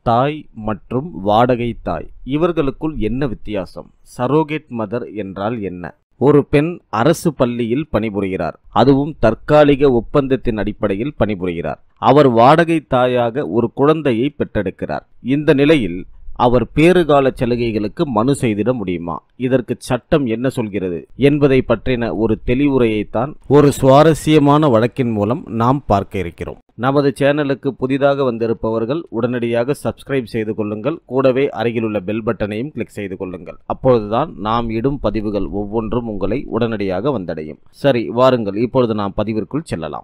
தாய் மற்றும் வாடகை தாய் இவர்களுக்குள் என்ன வித்தியாசம் சரோகேட் மதர் என்றால் என்ன ஒரு பெண் அரசு பள்ளியில் பணிபுரிகிறார் அதுவும் தற்காலிக ஒப்பந்தத்தின் அடிப்படையில் பணிபுரிகிறார் அவர் வாடகை தாயாக ஒரு குழந்தையை பெற்றெடுக்கிறார் இந்த நிலையில் அவர் பேறுகால சலுகைகளுக்கு மனு செய்திட முடியுமா இதற்கு சட்டம் என்ன சொல்கிறது என்பதை பற்றின ஒரு தெளிவுரையைத்தான் ஒரு சுவாரஸ்யமான வழக்கின் மூலம் நாம் பார்க்க இருக்கிறோம் நமது சேனலுக்கு புதிதாக வந்திருப்பவர்கள் உடனடியாக சப்ஸ்கிரைப் செய்து கொள்ளுங்கள் கூடவே அருகிலுள்ள பெல் பட்டனையும் கிளிக் செய்து கொள்ளுங்கள் அப்பொழுதுதான் நாம் இடும் பதிவுகள் ஒவ்வொன்றும் உங்களை உடனடியாக வந்தடையும் சரி வாருங்கள் இப்பொழுது நாம் பதிவிற்குள் செல்லலாம்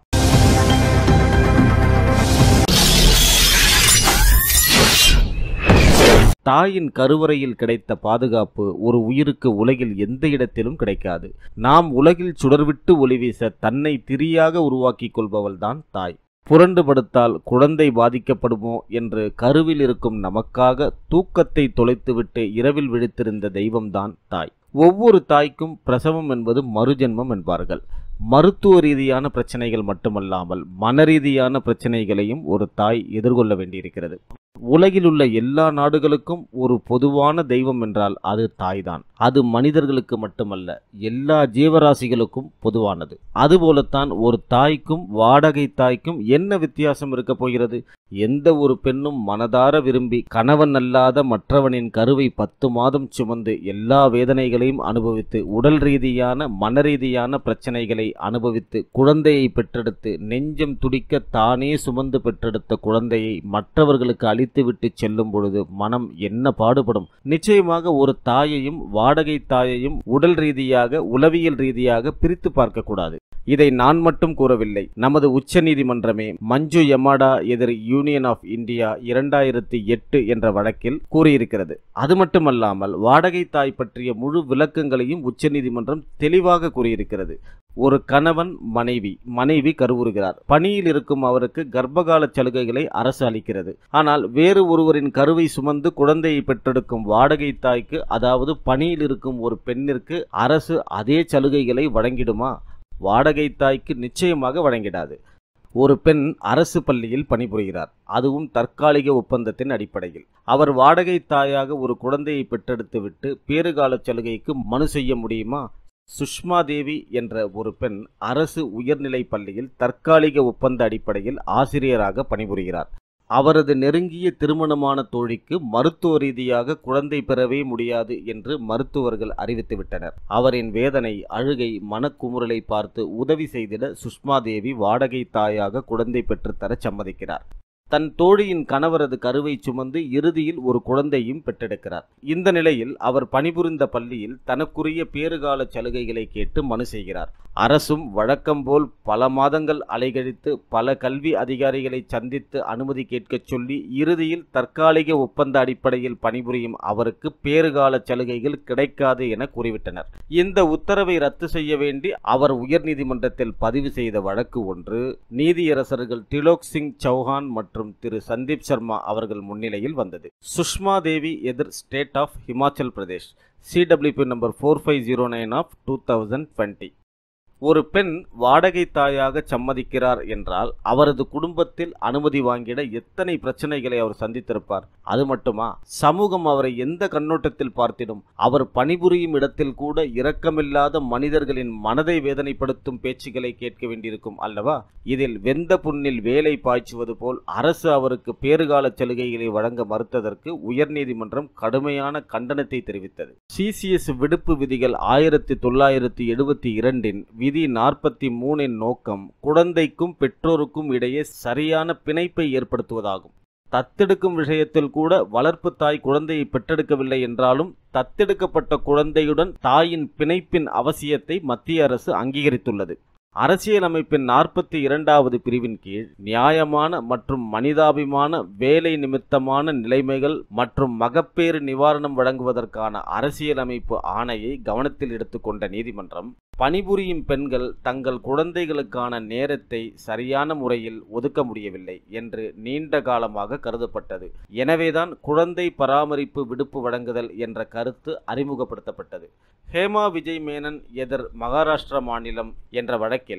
தாயின் கருவறையில் கிடைத்த பாதுகாப்பு ஒரு உயிருக்கு உலகில் எந்த இடத்திலும் கிடைக்காது நாம் உலகில் சுடர்விட்டு ஒளி வீச தன்னை திரியாக உருவாக்கிக் கொள்பவள்தான் தாய் புரண்டு படுத்தால் குழந்தை பாதிக்கப்படுமோ என்று கருவில் இருக்கும் நமக்காக தூக்கத்தை தொலைத்துவிட்டு இரவில் விழித்திருந்த தெய்வம்தான் தாய் ஒவ்வொரு தாய்க்கும் பிரசவம் என்பது மறுஜென்மம் என்பார்கள் மருத்துவ ரீதியான பிரச்சனைகள் மட்டுமல்லாமல் மனரீதியான பிரச்சனைகளையும் ஒரு தாய் எதிர்கொள்ள வேண்டியிருக்கிறது உலகில் உள்ள எல்லா நாடுகளுக்கும் ஒரு பொதுவான தெய்வம் என்றால் அது தாய்தான் அது மனிதர்களுக்கு மட்டுமல்ல எல்லா ஜீவராசிகளுக்கும் பொதுவானது அதுபோலத்தான் ஒரு தாய்க்கும் வாடகை தாய்க்கும் என்ன வித்தியாசம் இருக்க போகிறது எந்த ஒரு பெண்ணும் மனதார விரும்பி கணவன் அல்லாத மற்றவனின் கருவை பத்து மாதம் சுமந்து எல்லா வேதனைகளையும் அனுபவித்து உடல் ரீதியான மனரீதியான பிரச்சனைகளை அனுபவித்து குழந்தையை பெற்றெடுத்து நெஞ்சம் துடிக்க தானே சுமந்து பெற்றெடுத்த குழந்தையை மற்றவர்களுக்கு அளித்துவிட்டு செல்லும் பொழுது மனம் என்ன பாடுபடும் நிச்சயமாக ஒரு தாயையும் வாடகை தாயையும் உடல் ரீதியாக உளவியல் ரீதியாக பிரித்து பார்க்கக்கூடாது இதை நான் மட்டும் கூறவில்லை நமது உச்ச நீதிமன்றமே மஞ்சு யமாடா எதிர் யூனியன் ஆஃப் இந்தியா இரண்டாயிரத்தி எட்டு என்ற வழக்கில் கூறியிருக்கிறது அது மட்டுமல்லாமல் வாடகை தாய் பற்றிய முழு விளக்கங்களையும் உச்சநீதிமன்றம் தெளிவாக கூறியிருக்கிறது ஒரு கணவன் மனைவி மனைவி கருவுறுகிறார் பணியில் இருக்கும் அவருக்கு கர்ப்பகால சலுகைகளை அரசு அளிக்கிறது ஆனால் வேறு ஒருவரின் கருவை சுமந்து குழந்தையை பெற்றெடுக்கும் வாடகை தாய்க்கு அதாவது பணியில் இருக்கும் ஒரு பெண்ணிற்கு அரசு அதே சலுகைகளை வழங்கிடுமா வாடகை தாய்க்கு நிச்சயமாக வழங்கிடாது ஒரு பெண் அரசு பள்ளியில் பணிபுரிகிறார் அதுவும் தற்காலிக ஒப்பந்தத்தின் அடிப்படையில் அவர் வாடகை தாயாக ஒரு குழந்தையை பெற்றெடுத்துவிட்டு பேறுகால சலுகைக்கு மனு செய்ய முடியுமா சுஷ்மா தேவி என்ற ஒரு பெண் அரசு உயர்நிலை பள்ளியில் தற்காலிக ஒப்பந்த அடிப்படையில் ஆசிரியராக பணிபுரிகிறார் அவரது நெருங்கிய திருமணமான தோழிக்கு மருத்துவ ரீதியாக குழந்தை பெறவே முடியாது என்று மருத்துவர்கள் அறிவித்துவிட்டனர் அவரின் வேதனை அழுகை மனக்குமுறலை பார்த்து உதவி செய்திட சுஷ்மா தேவி வாடகை தாயாக குழந்தை பெற்றுத்தர சம்மதிக்கிறார் தன் தோழியின் கணவரது கருவை சுமந்து இறுதியில் ஒரு குழந்தையும் பெற்றெடுக்கிறார் இந்த நிலையில் அவர் பணிபுரிந்த பள்ளியில் தனக்குரிய பேறுகால சலுகைகளை கேட்டு மனு செய்கிறார் அரசும் வழக்கம்போல் பல மாதங்கள் அலைகழித்து பல கல்வி அதிகாரிகளை சந்தித்து அனுமதி கேட்கச் சொல்லி இறுதியில் தற்காலிக ஒப்பந்த அடிப்படையில் பணிபுரியும் அவருக்கு பேறுகால சலுகைகள் கிடைக்காது என கூறிவிட்டனர் இந்த உத்தரவை ரத்து செய்ய வேண்டி அவர் உயர்நீதிமன்றத்தில் பதிவு செய்த வழக்கு ஒன்று நீதியரசர்கள் திலோக் சிங் சௌஹான் மற்றும் திரு சந்தீப் சர்மா அவர்கள் முன்னிலையில் வந்தது சுஷ்மா தேவி எதிர் state of Himachal Pradesh CWP number four five zero nine of two thousand twenty ஒரு பெண் வாடகை தாயாக சம்மதிக்கிறார் என்றால் அவரது குடும்பத்தில் அனுமதி வாங்கிட எத்தனை பிரச்சனைகளை அவர் சந்தித்திருப்பார் அது மட்டுமா சமூகம் அவரை எந்த கண்ணோட்டத்தில் பார்த்திடும் அவர் பணிபுரியும் இடத்தில் கூட இரக்கமில்லாத மனிதர்களின் மனதை வேதனைப்படுத்தும் பேச்சுகளை கேட்க வேண்டியிருக்கும் அல்லவா இதில் வெந்த புண்ணில் வேலை பாய்ச்சுவது போல் அரசு அவருக்கு பேறுகால சலுகைகளை வழங்க மறுத்ததற்கு உயர்நீதிமன்றம் கடுமையான கண்டனத்தை தெரிவித்தது சிசிஎஸ் விடுப்பு விதிகள் ஆயிரத்தி தொள்ளாயிரத்தி எழுபத்தி இரண்டின் விதி நாற்பத்தி மூணின் நோக்கம் குழந்தைக்கும் பெற்றோருக்கும் இடையே சரியான பிணைப்பை ஏற்படுத்துவதாகும் தத்தெடுக்கும் விஷயத்தில் கூட வளர்ப்பு தாய் குழந்தையை பெற்றெடுக்கவில்லை என்றாலும் தத்தெடுக்கப்பட்ட குழந்தையுடன் தாயின் பிணைப்பின் அவசியத்தை மத்திய அரசு அங்கீகரித்துள்ளது அரசியலமைப்பின் நாற்பத்தி இரண்டாவது பிரிவின் கீழ் நியாயமான மற்றும் மனிதாபிமான வேலை நிமித்தமான நிலைமைகள் மற்றும் மகப்பேறு நிவாரணம் வழங்குவதற்கான அரசியலமைப்பு ஆணையை கவனத்தில் எடுத்துக்கொண்ட நீதிமன்றம் பணிபுரியும் பெண்கள் தங்கள் குழந்தைகளுக்கான நேரத்தை சரியான முறையில் ஒதுக்க முடியவில்லை என்று நீண்ட காலமாக கருதப்பட்டது எனவேதான் குழந்தை பராமரிப்பு விடுப்பு வழங்குதல் என்ற கருத்து அறிமுகப்படுத்தப்பட்டது ஹேமா விஜய் மேனன் எதிர் மகாராஷ்டிரா மாநிலம் என்ற வழக்கில்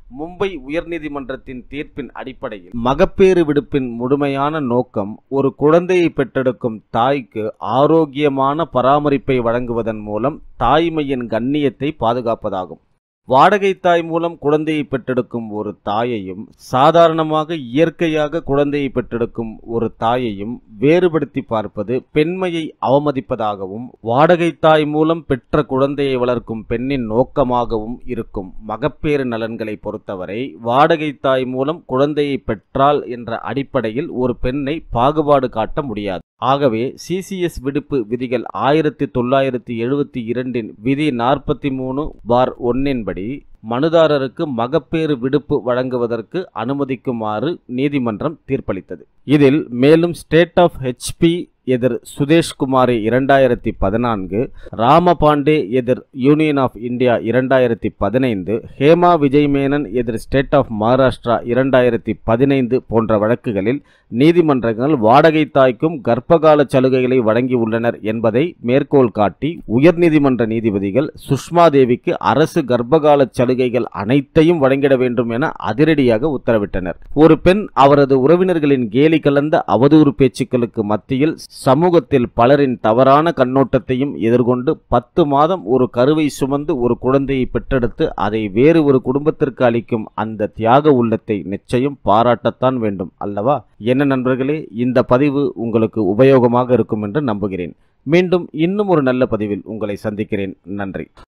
மும்பை உயர்நீதிமன்றத்தின் தீர்ப்பின் அடிப்படையில் மகப்பேறு விடுப்பின் முழுமையான நோக்கம் ஒரு குழந்தையை பெற்றெடுக்கும் தாய்க்கு ஆரோக்கியமான பராமரிப்பை வழங்குவதன் மூலம் தாய்மையின் கண்ணியத்தை பாதுகாப்பதாகும் வாடகை தாய் மூலம் குழந்தையை பெற்றெடுக்கும் ஒரு தாயையும் சாதாரணமாக இயற்கையாக குழந்தையை பெற்றெடுக்கும் ஒரு தாயையும் வேறுபடுத்தி பார்ப்பது பெண்மையை அவமதிப்பதாகவும் வாடகை தாய் மூலம் பெற்ற குழந்தையை வளர்க்கும் பெண்ணின் நோக்கமாகவும் இருக்கும் மகப்பேறு நலன்களை பொறுத்தவரை வாடகை தாய் மூலம் குழந்தையை பெற்றால் என்ற அடிப்படையில் ஒரு பெண்ணை பாகுபாடு காட்ட முடியாது ஆகவே சிசிஎஸ் விடுப்பு விதிகள் ஆயிரத்தி தொள்ளாயிரத்தி எழுபத்தி இரண்டின் விதி நாற்பத்தி மூணு பார் ஒன்னின்படி மனுதாரருக்கு மகப்பேறு விடுப்பு வழங்குவதற்கு அனுமதிக்குமாறு நீதிமன்றம் தீர்ப்பளித்தது இதில் மேலும் ஸ்டேட் ஆஃப் ஹெச்பி எதிர் சுதேஷ்குமாரி இரண்டாயிரத்தி பதினான்கு ராமபாண்டே எதிர் யூனியன் ஆஃப் இந்தியா இரண்டாயிரத்தி பதினைந்து ஹேமா விஜய் மேனன் எதிர் ஸ்டேட் ஆஃப் மகாராஷ்டிரா இரண்டாயிரத்தி பதினைந்து போன்ற வழக்குகளில் நீதிமன்றங்கள் வாடகை தாய்க்கும் கர்ப்பகால சலுகைகளை வழங்கியுள்ளனர் என்பதை மேற்கோள் காட்டி உயர்நீதிமன்ற நீதிபதிகள் சுஷ்மா தேவிக்கு அரசு கர்ப்பகால சலுகைகள் அனைத்தையும் வழங்கிட வேண்டும் என அதிரடியாக உத்தரவிட்டனர் ஒரு பெண் அவரது உறவினர்களின் கேலி கலந்த அவதூறு பேச்சுக்களுக்கு மத்தியில் சமூகத்தில் பலரின் தவறான கண்ணோட்டத்தையும் எதிர்கொண்டு பத்து மாதம் ஒரு கருவை சுமந்து ஒரு குழந்தையை பெற்றெடுத்து அதை வேறு ஒரு குடும்பத்திற்கு அளிக்கும் அந்த தியாக உள்ளத்தை நிச்சயம் பாராட்டத்தான் வேண்டும் அல்லவா என்ன நண்பர்களே இந்த பதிவு உங்களுக்கு உபயோகமாக இருக்கும் என்று நம்புகிறேன் மீண்டும் இன்னும் ஒரு நல்ல பதிவில் உங்களை சந்திக்கிறேன் நன்றி